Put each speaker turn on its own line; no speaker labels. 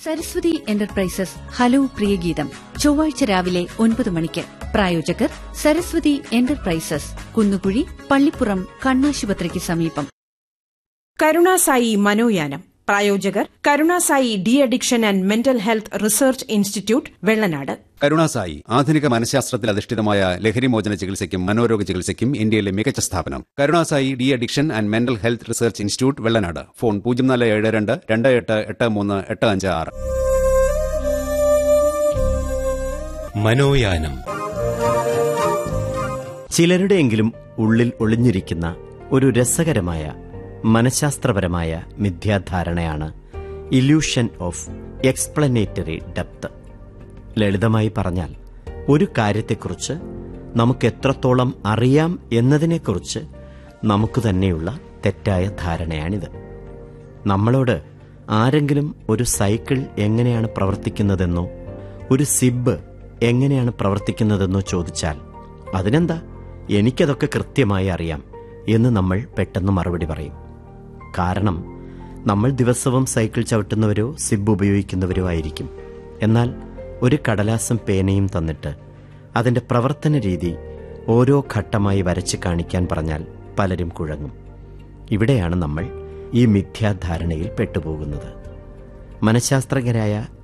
Saraswati enterprises hello പ്രിയഗീതം ചൊവ്വാഴ്ച രാവിലെ ഒൻപത് മണിക്ക് പ്രായോജകർ സരസ്വതി എന്റർപ്രൈസസ് കുന്നുകുഴി പള്ളിപ്പുറം കണ്ണാശുപത്രിക്ക് സമീപം
കരുണാസായി മനോയാനം പ്രായോജകർ Karunasai de addiction and mental health research institute Vellanad
Karunasai ആധുനിക മനഃശാസ്ത്രത്തിൽ അധിഷ്ഠിതമായ ലഹരിമോചന ചികിത്സയ്ക്കും മനോരോഗ ചികിത്സയ്ക്കും ഇന്ത്യയിലെ മികച്ച സ്ഥാപനം Karunasai de addiction and mental health research institute Vellanad phone പൂജ്യം നാല് ഏഴ് രണ്ട് രണ്ട് എട്ട് എട്ട് മൂന്ന് എട്ട് അഞ്ച് ആറ്
മനോയാനം
ചിലരുടെയെങ്കിലും ഉള്ളിൽ ഒളിഞ്ഞിരിക്കുന്ന ഒരു രസകരമായ മനഃശാസ്ത്രപരമായ മിഥ്യാധാരണയാണ് ഇല്യൂഷൻ ഓഫ് എക്സ്പ്ലനേറ്ററി ഡെപ്ത് ലളിതമായി പറഞ്ഞാൽ ഒരു കാര്യത്തെക്കുറിച്ച് നമുക്ക് എത്രത്തോളം അറിയാം എന്നതിനെക്കുറിച്ച് നമുക്ക് തന്നെയുള്ള തെറ്റായ ധാരണയാണിത് നമ്മളോട് ആരെങ്കിലും ഒരു സൈക്കിൾ എങ്ങനെയാണ് പ്രവർത്തിക്കുന്നതെന്നോ ഒരു സിബ് എങ്ങനെയാണ് പ്രവർത്തിക്കുന്നതെന്നോ ചോദിച്ചാൽ അതിനെന്താ എനിക്കതൊക്കെ കൃത്യമായി അറിയാം എന്ന് നമ്മൾ പെട്ടെന്ന് മറുപടി പറയും കാരണം നമ്മൾ ദിവസവും സൈക്കിൾ ചവിട്ടുന്നവരോ സിബ് ഉപയോഗിക്കുന്നവരോ ആയിരിക്കും എന്നാൽ ഒരു കടലാസം പേനയും തന്നിട്ട് അതിന്റെ പ്രവർത്തന രീതി ഓരോ ഘട്ടമായി വരച്ച് കാണിക്കാൻ പറഞ്ഞാൽ പലരും കുഴങ്ങും ഇവിടെയാണ് നമ്മൾ ഈ മിഥ്യാധാരണയിൽ പെട്ടുപോകുന്നത് മനഃശാസ്ത്രജ്ഞരായ